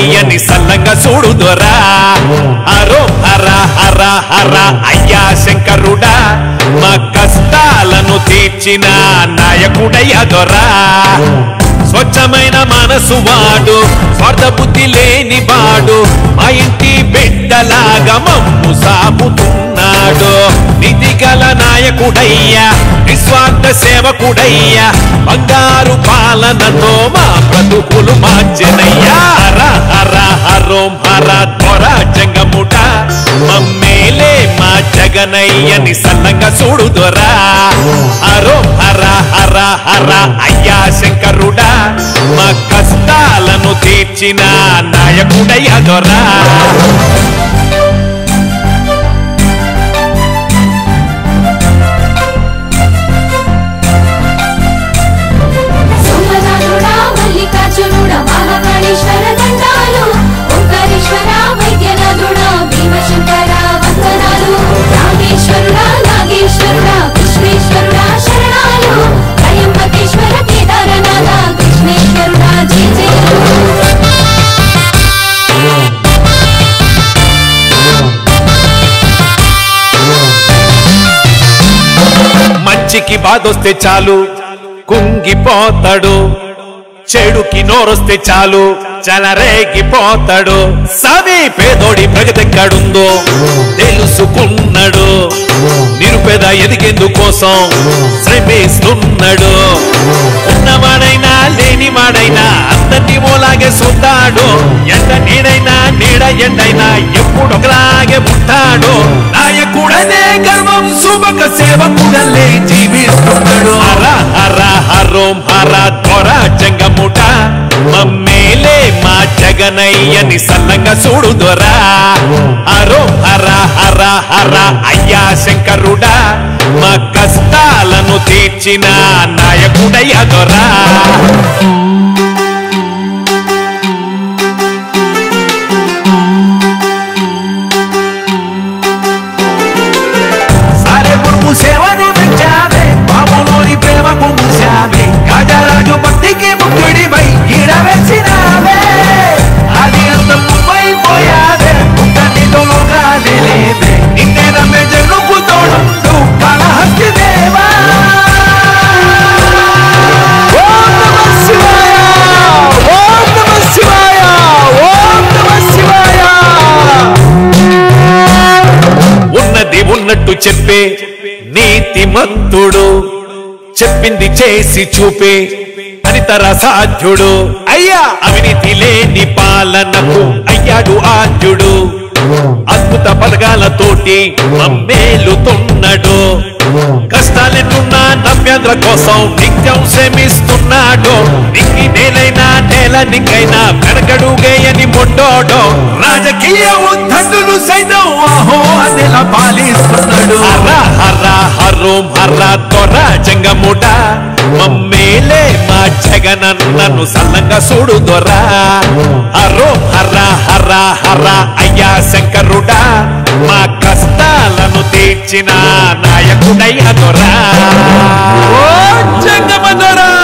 జగనయ్యని సల్లంగా చూడు దొరా అరో హర హర హర అయ్యా శంకరుడా మా కష్టాలను తీర్చిన నాయకుడయ్య దొరా స్వచ్ఛమైన మనసు వాడు స్వార్థ బుద్ధి లేని వాడు మా ఇంటి బిడ్డలాగా మమ్ము సాపుతున్నాడు నిధి గల నాయకుడయ్యా నిస్వార్థ సేవకుడయ్యా బంగారు పాలనతో మా బ్రతుకులు మార్చెనయ్యా హర హర హరోం హర త్వర జంగముట మమ్మేలే మా జగనయ్యని సల్లంగా చూడు దొరా హరో హర హర హర అయ్యా శంకరుడా మా కష్టాలను తీర్చిన నాయకుడయ్య దొరా సోమనాథుడా మల్లికార్జునుడా మహాకాళేశ్వర దండాలు ఓంకారేశ్వర వైద్యనాథుడా భీమశంకర వందనాలు రామేశ్వరుడా నాగేశ్వరుడా విశ్వేశ్వరుడా శరణాలు త్రయంబకేశ్వర కేదారనాథ కృష్ణేశ్వరుడా జయ జయలు మంచికి బాధొస్తే చాలు కుంగిపోతాడు చెడుకి నోరొస్తే చాలు చలరేగిపోతాడు సవి పేదోడి ప్రగతెక్కడుందో తెలుసుకున్నాడు నిరుపేద ఎదిగేందుకోసం శ్రమిస్తున్నాడు ఉన్నవాడైనా లేనివాడైనా అందరినీ ఓలాగే చూస్తాడు ఎండ నీడైనా నీడ ఎండైనా ఎప్పుడు ఒకలాగే ఉంటాడు నాయకుడనే గర్వం శుభక సేవకుడలే జీవిస్తున్నాడు హర హర హరోం హర త్వర జంగముట మమ్మేలే మా జగనయ్యని సల్లంగా చూడు దొరా హరో హర హర హర అయ్యా శంకరుడా మా కష్టాలను తీర్చిన నాయకుడయ్య దొరా సారే పురుగు సేవను పెంచావే బాబులోని ప్రేమకు మూసావే రాజారాజు భక్తికి ముక్కుడిపై ఈడ వేసినావే అది అంత పోయావే నీతో లేదే నిన్నే నమ్మే జనుకు తోడు కళహస్తి దేవా ఓం నమః శివాయ ఓం నమః శివాయ ఓం నమః శివాయ ఉన్నది ఉన్నట్టు చెప్పే నీతిమంతుడు చెప్పింది చేసి చూపే అనితర సాధ్యుడు అయ్యా అవినీతి లేని పాలనకు అయ్యాడు ఆద్యుడు అద్భుత పథకాలతోటి మమ్మేలుతున్నాడు కష్టాలెన్నున్నా నవ్యాంధ్ర కోసం నిత్యం శ్రమిస్తున్నాడు నిక్కి నేలైనా నేల నిక్కైనా వెనకడుగేయని మొండోడు రాజకీయ ఉద్ధతులు సైతం ఆహో అదిలా పాలిస్తున్నాడు హర హర హరోం హర త్వర జంగముట మమ్మేలే మా జగనన్నను సల్లంగా చూడు దొరా హరో హర హర హర అయ్యా శంకరుడా మా కష్టాలను తీర్చిన నాయకుడయ్య దొరా ఓ జంగమ దొరా